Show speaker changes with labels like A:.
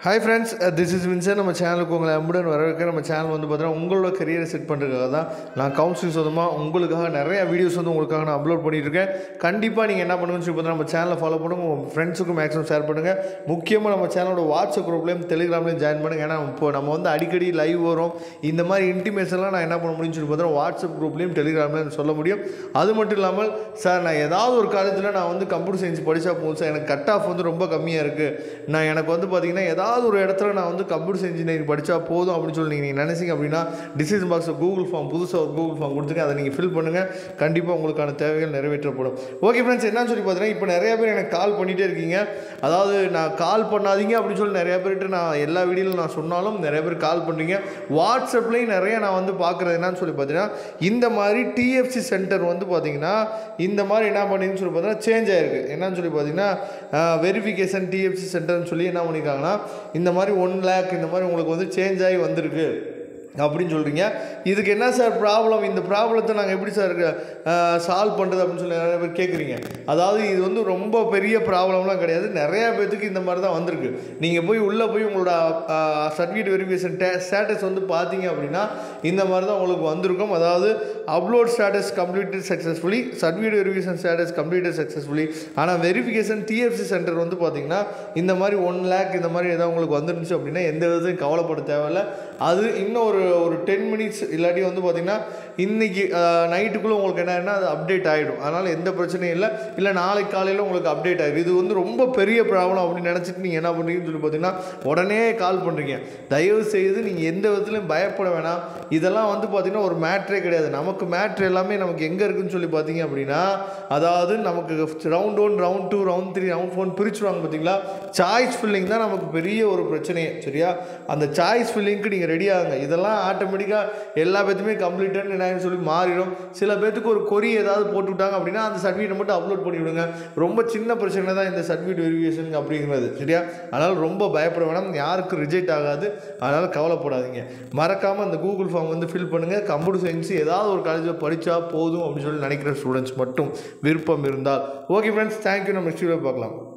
A: hi friends this is Winsor நம்ம சேனலுக்கு உங்களை அம்புடன் வரவேற்க நம்ம சேனல் வந்து பார்த்தீங்கன்னா உங்களோட கரியரை செட் பண்ணுறதுக்காக தான் நான் கவுன்சிலிங் சொந்தமாக உங்களுக்காக நிறைய வீடியோஸ் வந்து உங்களுக்காக நான் அப்லோட் பண்ணிட்டு இருக்கேன் கண்டிப்பாக நீங்கள் என்ன பண்ணுங்கன்னு சொல்லி பார்த்தீங்கன்னா நம்ம சேனலை ஃபாலோ பண்ணுங்கள் உங்கள் ஃப்ரெண்ட்ஸுக்கும் மேக்ஸிமம் ஷேர் பண்ணுங்கள் முக்கியமாக நம்ம சேனலோட வாட்ஸ்அப் குரூப்லேயும் டெலிகிராம்லேயும் ஜாயின் பண்ணுங்கள் ஏன்னா இப்போ நம்ம வந்து அடிக்கடி லைவ் வரும் இந்த மாதிரி இன்டிமேஷன்லாம் நான் என்ன பண்ண முடியும்னு சொல்லி பார்த்தீங்கன்னா வாட்ஸ்அப் குரூப்லேயும் டெலிகிராம்லேயும் சொல்ல முடியும் அது மட்டும் இல்லாமல் சார் நான் ஏதாவது ஒரு காலேஜில் நான் வந்து கம்ப்யூட்டர் சயின்ஸ் படித்தா போதும் சார் எனக்கு கட் ஆஃப் வந்து ரொம்ப கம்மியாக இருக்குது நான் எனக்கு வந்து பார்த்தீங்கன்னா ஏதாவது ஒரு இடத்துல நான் வந்து கம்ப்யூட்டர் சயின்ஸ் இன்ஜினியரிங் படித்தா போதும் அப்படின்னு சொல்லி நீங்கள் நினைச்சீங்க அப்படின்னா டிசிஷன் பாக்ஸில் கூகுள் ஃபார்ம் புதுசாக ஒரு கூகுள் ஃபார்ம் கொடுத்துருக்கேன் அதை நீங்கள் ஃபில் பண்ணுங்கள் கண்டிப்பாக உங்களுக்கான தேவைகள் நிறைவேற்றப்படும் ஓகே ஃப்ரெண்ட்ஸ் என்னன்னு சொல்லி பார்த்தீங்கன்னா இப்போ நிறைய பேர் எனக்கு கால் பண்ணிகிட்டே இருக்கீங்க அதாவது நான் கால் பண்ணாதீங்க அப்படின்னு சொல்லி நிறைய பேர்கிட்ட நான் எல்லா வீடியோவில் நான் சொன்னாலும் நிறைய பேர் கால் பண்ணுறீங்க வாட்ஸ்அப்லேயும் நிறைய நான் வந்து பார்க்குறது என்னன்னு சொல்லி பார்த்தீங்கன்னா இந்த மாதிரி டிஎஃப்சி சென்டர் வந்து பார்த்தீங்கன்னா இந்த மாதிரி என்ன பண்ணிங்கன்னு சொல்லி பார்த்தீங்கன்னா சேஞ்ச் ஆயிருக்கு என்னன்னு சொல்லி பார்த்தீங்கன்னா வெரிஃபிகேஷன் டிஎஃப்சி சென்டர்னு சொல்லி என்ன பண்ணியிருக்காங்கன்னா இந்த மாதிரி ஒன் லேக் இந்த மாதிரி உங்களுக்கு வந்து சேஞ்ச் ஆகி வந்திருக்கு அப்படின்னு சொல்கிறீங்க இதுக்கு என்ன சார் ப்ராப்ளம் இந்த ப்ராப்ளத்தை நாங்கள் எப்படி சார் சால்வ் பண்ணுறது அப்படின்னு சொல்லி நிறைய பேர் கேட்குறீங்க அதாவது இது வந்து ரொம்ப பெரிய ப்ராப்ளம்லாம் கிடையாது நிறையா பேர்த்துக்கு இந்த மாதிரி தான் வந்திருக்கு நீங்கள் போய் உள்ளே போய் உங்களோட சர்டிஃபிகேட் வெரிஃபிகேஷன் டே ஸ்டேட்டஸ் வந்து பார்த்தீங்க அப்படின்னா இந்த மாதிரி தான் உங்களுக்கு வந்திருக்கும் அதாவது upload status completed successfully certificate verification status completed successfully ஆனால் வெரிஃபிகேஷன் டிஎஃப்சி சென்டர் வந்து பார்த்தீங்கன்னா இந்த மாதிரி ஒன் லேக் இந்த மாதிரி ஏதாவது உங்களுக்கு வந்துருந்துச்சு அப்படின்னா எந்த விதத்தையும் கவலைப்பட தேவையில்ல அது இன்னும் ஒரு ஒரு டென் மினிட்ஸ் இல்லாட்டி வந்து பார்த்தீங்கன்னா இன்றைக்கி நைட்டுக்குள்ளே உங்களுக்கு என்னன்னா அது அப்டேட் ஆகிடும் அதனால் எந்த பிரச்சனையும் இல்லை இல்லை நாளைக்கு காலையில் உங்களுக்கு அப்டேட் ஆகிடும் இது வந்து ரொம்ப பெரிய ப்ராப்ளம் அப்படின்னு நினச்சிட்டு நீங்கள் என்ன பண்ணுறீங்கன்னு சொல்லி பார்த்தீங்கன்னா உடனே கால் பண்ணுறீங்க தயவு செய்து நீங்கள் எந்த விதத்துலையும் பயப்பட வேணாம் இதெல்லாம் வந்து பார்த்திங்கன்னா ஒரு மேட்ரே கிடையாது நமக்கு மேட்ரு எல்லாமே நமக்கு எங்கே இருக்குன்னு சொல்லி பார்த்தீங்க அப்படின்னா அதாவது நமக்கு round one round two round three round four பிரிச்சுருவாங்க பார்த்தீங்களா சாய்ஸ் ஃபில்லிங் தான் நமக்கு பெரிய ஒரு பிரச்சனையே சரியா அந்த சாய்ஸ் ஃபில்லிங்க்கு நீங்கள் ரெடி ஆகுங்க இதெல்லாம் ஆட்டோமேட்டிக்காக எல்லா பேத்துமே கம்ப்ளீட்டட் என்ன சொல்லி மாறிடும் சில பேத்துக்கு ஒரு கொரி ஏதாவது போட்டு விட்டாங்க அப்படின்னா அந்த சர்டிஃபிகேட் மட்டும் அப்லோட் பண்ணி விடுங்க ரொம்ப சின்ன பிரச்சனை தான் இந்த சர்டிஃபிகேட் வெரிஃபிகேஷன் அப்படிங்கிறது சரியா அதனால் ரொம்ப பயப்பட வேணாம் யாருக்கும் ரிஜெக்ட் ஆகாது அதனால் கவலைப்படாதீங்க மறக்காமல் அந்த கூகுள் ஃபார்ம் வந்து ஃபில் பண்ணுங்கள் கம்ப்யூட்டர் சயின்ஸ் ஏதாவது ஒரு காலேஜில் படித்தா போதும் அப்படின்னு சொல்லி நினைக்கிற ஸ்டூடெண்ட்ஸ் மட்டும் விருப்பம் இருந்தால் ஓகே ஃப்ரெண்ட்ஸ் தேங்க்யூ நம்ம நெக்ஸ்ட் வீடியோ பார்க்கலாம்